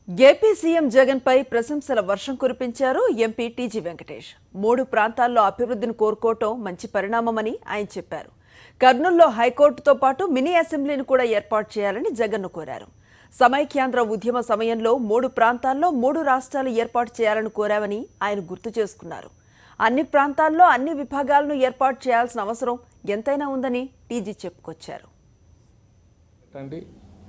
AP CM Jagan పై ప్రశంసల వర్షం కురిపించారు ఎంపీ టీజీ వెంకటేష్ మూడు ప్రాంతాల్లో అభివృద్ధిని కోరుకోవటం మంచి పరిణామమని ఆయన చెప్పారు కర్నూలులో హైకోర్టుతో పాటు మినీ అసెంబ్లీని కూడా ఏర్పాటు చేయాలని జగన్ను కోరారు సమైక్యాంధ్ర ఉద్యమ సమయంలో మూడు ప్రాంతాల్లో మూడు రాష్ట్రాలు ఏర్పాటు చేయాలని కోరామని ఆయన గుర్తు చేసుకున్నారు అన్ని ప్రాంతాల్లో అన్ని విభాగాలను ఏర్పాటు చేయాల్సిన అవసరం ఎంతైనా ఉందని టీజీ చెప్పుకొచ్చారు పెట్టండి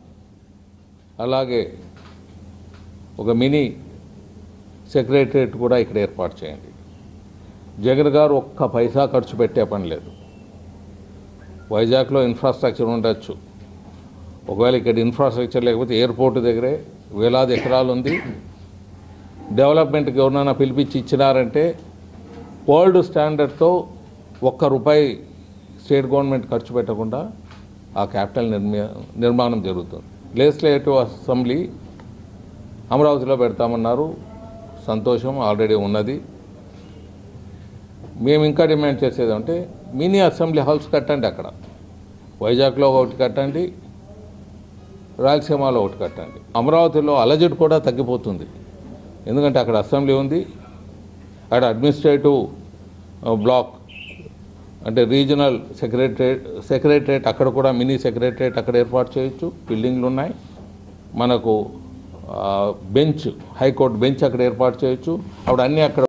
అలాగే ఒక మినీ సెక్రటరియట్ కూడా ఇక్కడ ఏర్పాటు చేయండి జగన్ గారు ఒక్క పైసా ఖర్చు పెట్టే పని లేదు వైజాగ్లో ఇన్ఫ్రాస్ట్రక్చర్ ఉండొచ్చు ఒకవేళ ఇక్కడ ఇన్ఫ్రాస్ట్రక్చర్ లేకపోతే ఎయిర్పోర్ట్ దగ్గరే వేలాది ఎకరాలు ఉంది డెవలప్మెంట్కి ఎవరినైనా పిలిపించి ఇచ్చినారంటే వరల్డ్ స్టాండర్డ్తో ఒక్క రూపాయి స్టేట్ గవర్నమెంట్ ఖర్చు పెట్టకుండా ఆ క్యాపిటల్ నిర్మి నిర్మాణం జరుగుతుంది లెజిస్లేటివ్ అసెంబ్లీ అమరావతిలో పెడతామన్నారు సంతోషం ఆల్రెడీ ఉన్నది మేము ఇంకా డిమాండ్ చేసేది అంటే మినీ అసెంబ్లీ హాల్స్ కట్టండి అక్కడ వైజాగ్లో ఒకటి కట్టండి రాయలసీమలో ఒకటి కట్టండి అమరావతిలో అలజడి కూడా తగ్గిపోతుంది ఎందుకంటే అక్కడ అసెంబ్లీ ఉంది అక్కడ అడ్మినిస్ట్రేటివ్ బ్లాక్ అంటే రీజనల్ సెక్రటరేట్ సెక్రటరేట్ అక్కడ కూడా మినీ సెక్రటరేట్ అక్కడ ఏర్పాటు చేయొచ్చు బిల్డింగ్లు ఉన్నాయి మనకు బెంచ్ హైకోర్టు బెంచ్ అక్కడ ఏర్పాటు చేయొచ్చు అప్పుడు అన్నీ అక్కడ